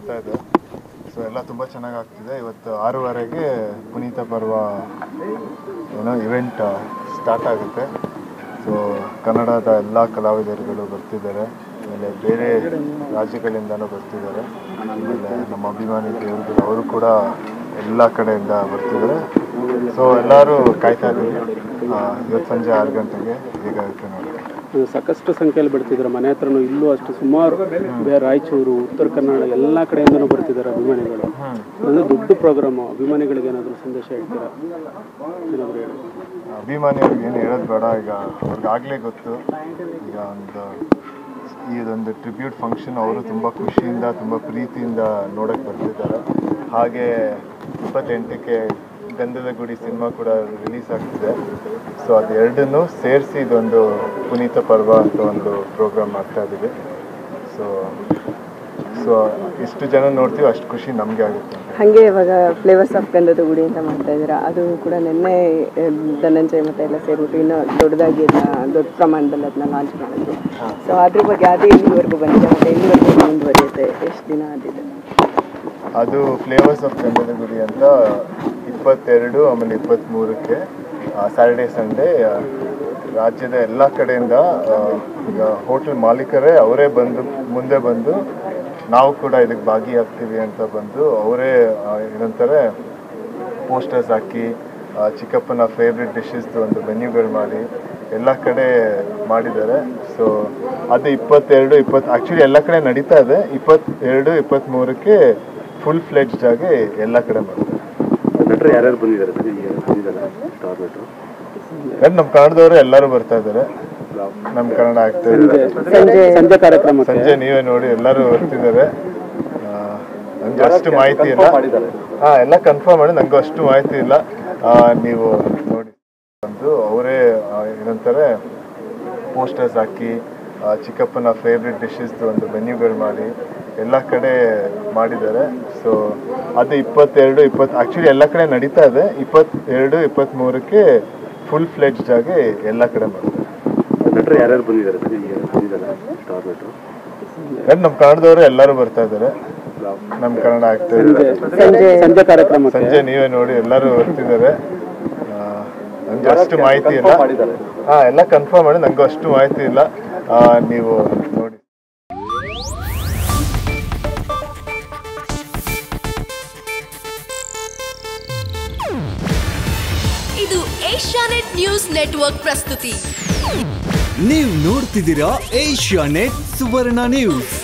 ಆಗ್ತಾ ಇದೆ ಸೊ ಎಲ್ಲ ತುಂಬ ಚೆನ್ನಾಗಿ ಆಗ್ತಿದೆ ಇವತ್ತು ಆರೂವರೆಗೆ ಪುನೀತ ಪರ್ವ ಏನೋ ಇವೆಂಟ್ ಸ್ಟಾರ್ಟ್ ಆಗುತ್ತೆ ಸೊ ಕನ್ನಡದ ಎಲ್ಲ ಕಲಾವಿದರುಗಳು ಬರ್ತಿದ್ದಾರೆ ಆಮೇಲೆ ಬೇರೆ ರಾಜ್ಯಗಳಿಂದನೂ ಬರ್ತಿದ್ದಾರೆ ಆಮೇಲೆ ನಮ್ಮ ಅಭಿಮಾನಿ ದೇವರುಗಳು ಅವರು ಕೂಡ ಎಲ್ಲ ಕಡೆಯಿಂದ ಬರ್ತಿದ್ದಾರೆ ಸೊ ಎಲ್ಲರೂ ಕಾಯ್ತಾ ಇದ್ದೀವಿ ಆ, ಇವತ್ತು ಸಂಜೆ ಆರು ಗಂಟೆಗೆ ಹೇಗಾಗುತ್ತೆ ನೋಡಿ ಸಾಕಷ್ಟು ಸಂಖ್ಯೆಯಲ್ಲಿ ಬರ್ತಿದ್ದಾರೆ ಮನೆ ಹತ್ರನೂ ಇಲ್ಲೂ ಅಷ್ಟು ಸುಮಾರು ಬೇರೆ ರಾಯಚೂರು ಉತ್ತರ ಕನ್ನಡ ಎಲ್ಲ ಕಡೆಯಿಂದನೂ ಬರ್ತಿದ್ದಾರೆ ಅಭಿಮಾನಿಗಳು ಅಂದರೆ ದೊಡ್ಡ ಪ್ರೋಗ್ರಾಮು ಅಭಿಮಾನಿಗಳಿಗೆ ಏನಾದರೂ ಸಂದೇಶ ಹೇಳ್ತೀರಾ ಏನಾದರೂ ಹೇಳಿ ಅಭಿಮಾನಿಯವ್ರಿಗೆ ಏನು ಹೇಳೋದು ಬೇಡ ಈಗ ಅವ್ರಿಗಾಗಲೇ ಗೊತ್ತು ಈಗ ಒಂದು ಇದೊಂದು ಟ್ರಿಬ್ಯೂಟ್ ಫಂಕ್ಷನ್ ಅವರು ತುಂಬ ಖುಷಿಯಿಂದ ತುಂಬ ಪ್ರೀತಿಯಿಂದ ನೋಡೋಕ್ಕೆ ಬರ್ತಿದ್ದಾರೆ ಹಾಗೆ ಇಪ್ಪತ್ತೆಂಟಕ್ಕೆ ಗಂಧದ ಗುಡಿ ಸಿನಿಮಾ ಕೂಡ ರಿಲೀಸ್ ಆಗ್ತಿದೆ ಸೊ ಅದು ಎರಡನ್ನೂ ಸೇರಿಸಿ ಇದೊಂದು ಪುನೀತ ಪರ್ವ ಅಂತ ಒಂದು ಪ್ರೋಗ್ರಾಮ್ ಮಾಡ್ತಾ ಇದ್ದೀವಿ ಸೊ ಸೊ ಎಷ್ಟು ಜನ ನೋಡ್ತೀವಿ ಅಷ್ಟು ಖುಷಿ ನಮಗೆ ಆಗುತ್ತೆ ಹಾಗೆ ಇವಾಗ ಫ್ಲೇವರ್ಸ್ ಆಫ್ ಗಂಧದ ಗುಡಿ ಅಂತ ಮಾಡ್ತಾ ಇದ್ದೀರಾ ಅದು ಕೂಡ ನಿನ್ನೆ ಆಮ್, ಧನಂಜಯ್ ಮತ್ತೆ ಎಲ್ಲ ಸೇರಿಬಿಟ್ಟು ಇನ್ನೂ ದೊಡ್ಡದಾಗಿ ಅದನ್ನ ದೊಡ್ಡ ಪ್ರಮಾಣದಲ್ಲಿ ಅದನ್ನ ಲಾಂಚ್ ಮಾಡಿದ್ರು ಸೊ ಅದ್ರ ಬಗ್ಗೆ ಅದೇ ಇಲ್ಲಿವರೆಗೂ ಬಂದಿದೆ ಮತ್ತೆ ಇಲ್ಲಿವರೆಗೂ ಮುಂದುವರಿಯುತ್ತೆ ಎಷ್ಟು ದಿನ ಆದಿದೆ ಅದು ಫ್ಲೇವರ್ಸ್ ಆಫ್ ಗಂಧದ ಗುಡಿ ಅಂತ ಇಪ್ಪತ್ತೆರಡು ಆಮೇಲೆ ಇಪ್ಪತ್ತ್ಮೂರಕ್ಕೆ ಸ್ಯಾಟರ್ಡೇ ಸಂಡೇ ರಾಜ್ಯದ ಎಲ್ಲ ಕಡೆಯಿಂದ ಆ, ಈಗ ಹೋಟೆಲ್ ಮಾಲೀಕರೇ ಅವರೇ ಬಂದು ಮುಂದೆ ಬಂದು ನಾವು ಕೂಡ ಇದಕ್ಕೆ ಭಾಗಿಯಾಗ್ತೀವಿ ಅಂತ ಬಂದು ಅವರೇ ಏನಂತಾರೆ ಪೋಸ್ಟರ್ಸ್ ಹಾಕಿ ಆ, ಚಿಕ್ಕಪ್ಪನ ಫೇವ್ರೆಟ್ ಡಿಶಸ್ದು ಒಂದು ಮೆನ್ಯೂಗಳು ಮಾಡಿ ಎಲ್ಲ ಕಡೆ ಮಾಡಿದ್ದಾರೆ ಸೊ ಅದು ಇಪ್ಪತ್ತೆರಡು ಇಪ್ಪತ್ತು ಆ್ಯಕ್ಚುಲಿ ಎಲ್ಲ ಕಡೆ ನಡೀತಾ ಇದೆ ಇಪ್ಪತ್ತೆರಡು ಇಪ್ಪತ್ತ್ಮೂರಕ್ಕೆ ಫುಲ್ ಫ್ಲೆಡ್ಜ್ಡ್ ಆಗಿ ಎಲ್ಲ ಕಡೆ ಮಾಡ್ತಾರೆ ನಟರು ಯಾರ್ಯಾರು ಬಂದಿದ್ದಾರೆ ಸರ್ ಈಗ ಬಂದಿದ್ದಾರೆ ಸ್ಟಾರ್ ನಟರು ಯಾಕಂದ್ರೆ ನಮ್ಮ ಕನ್ನಡದವರು ಎಲ್ಲರೂ ಬರ್ತಾ ಇದ್ದಾರೆ ನಮ್ಮ ಕನ್ನಡ ಆಗ್ತಾ ಇದೆ ಸಂಜೆ ಸಂಜೆ ಕಾರ್ಯಕ್ರಮಕ್ಕೆ ಸಂಜೆ ನೀವೇ ನೋಡಿ ಎಲ್ಲರೂ ಬರ್ತಿದ್ದಾರೆ ನನಗೆ ಅಷ್ಟು ಮಾಹಿತಿ ಇಲ್ಲ ಹಾ ಎಲ್ಲ ಕನ್ಫರ್ಮ್ ಮಾಡಿ ನಂಗೂ ಅಷ್ಟು ಮಾಹಿತಿ ಇಲ್ಲ ಆ, ನೀವು ನೋಡಿ ಬಂದು ಅವರೇ ಆ, ಏನಂತಾರೆ ಪೋಸ್ಟರ್ಸ್ ಹಾಕಿ ಆ, ಚಿಕ್ಕಪ್ಪನ ಫೇವ್ರೆಟ್ ಡಿಶಸ್ದು ಒಂದು ಮೆನ್ಯೂಗಳು ಮಾಡಿ ಎಲ್ಲ ಕಡೆ ಮಾಡಿದ್ದಾರೆ ಸೊ ಅದು ಇಪ್ಪತ್ತೆರಡು ಇಪ್ಪತ್ತು ಆ್ಯಕ್ಚುಲಿ ಎಲ್ಲ ಕಡೆ ನಡೀತಾ ಇದೆ ಇಪ್ಪತ್ತೆರಡು ಇಪ್ಪತ್ತ್ಮೂರಕ್ಕೆ ಫುಲ್ ಫ್ಲೆಡ್ಜ್ಡ್ ಆಗಿ ಎಲ್ಲ ಕಡೆ ಮಾಡ್ತಾರೆ ನಟರು ಯಾರ್ಯಾರು ಬಂದಿದ್ದಾರೆ ಸರ್ ಈಗ ಬಂದಿದ್ದಾರೆ ಸ್ಟಾರ್ ನಟರು ಯಾಕಂದ್ರೆ ನಮ್ಮ ಕನ್ನಡದವರು ಎಲ್ಲರೂ ಬರ್ತಾ ಇದ್ದಾರೆ ನಮ್ಮ ಕನ್ನಡ ಆಗ್ತಾ ಇದೆ ಸಂಜೆ ಸಂಜೆ ಕಾರ್ಯಕ್ರಮಕ್ಕೆ ಸಂಜೆ ನೀವೇ ನೋಡಿ ಎಲ್ಲರೂ ಬರ್ತಿದ್ದಾರೆ ನನಗೆ ಅಷ್ಟು ಮಾಹಿತಿ ಇಲ್ಲ ಹಾ ಎಲ್ಲ ಕನ್ಫರ್ಮ್ ಮಾಡಿ ನಂಗೂ ಅಷ್ಟು ಮಾಹಿತಿ ಇಲ್ಲ ಆ, ನೀವು ನೋಡಿ ಇದು ಏಷ್ಯಾನೆಟ್ ನ್ಯೂಸ್ ನೆಟ್ವರ್ಕ್ ಪ್ರಸ್ತುತಿ ನೀವು ನೋಡ್ತಿದ್ದೀರಾ ಏಷ್ಯಾ ನೆಟ್ ಸುವರ್ಣ ನ್ಯೂಸ್